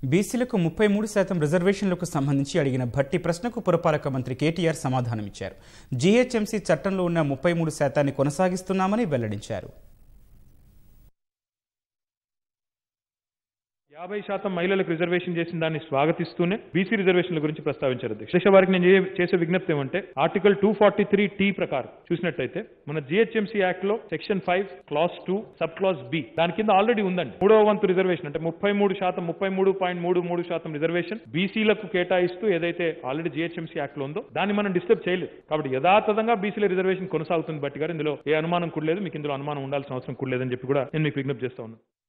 బీసీలకు ముప్పై మూడు శాతం రిజర్వేషన్లకు సంబంధించి అడిగిన భట్టి ప్రశ్నకు పురపాలక మంత్రి కేటీఆర్ సమాధానమిచ్చారు జీహెచ్ఎంసీ చట్టంలో ఉన్న ముప్పై మూడు శాతాన్ని కొనసాగిస్తున్నామని వెల్లడించారు యాభై శాతం మహిళలకు రిజర్వేషన్ చేసిన దాన్ని స్వాగతిస్తూనే బీసీ రిజర్వేషన్ల గురించి ప్రస్తావించారు అధ్యక్ష అధ్యక్ష వారికి నేను చే- చేసే విజ్ఞప్తి ఏమంటే article two forty three T ప్రకారం చూసినట్టయితే మన జిహెచ్ఎంసీ యాక్ట్ లో section five clause two sub clause B దాని కింద ఆల్రెడీ ఉందండి మూడవ వంతు రిజర్వేషన్ అంటే ముప్పై మూడు శాతం ముప్పై మూడు పాయింట్ మూడు మూడు శాతం రిజర్వేషన్ బీసీలకు కేటాయిస్తూ ఏదైతే ఆల్రెడీ జిహెచ్ఎంసీ యాక్ట్ లో ఉందో దాన్ని మనం డిస్టర్బ్ చేయలేదు కాబట్టి యథాతథంగా బీసీల రిజర్వేషన్ కొనసాగుతుంది బట్టి గారు ఇందులో ఏ అనుమానం కూడా లేదు మీకు ఇందులో అనుమానం ఉండాల్సిన అవసరం కూడా లేదని చెప్పి కూడా నేను మీకు విజ్ఞప్తి చేస్తా ఉన్నాను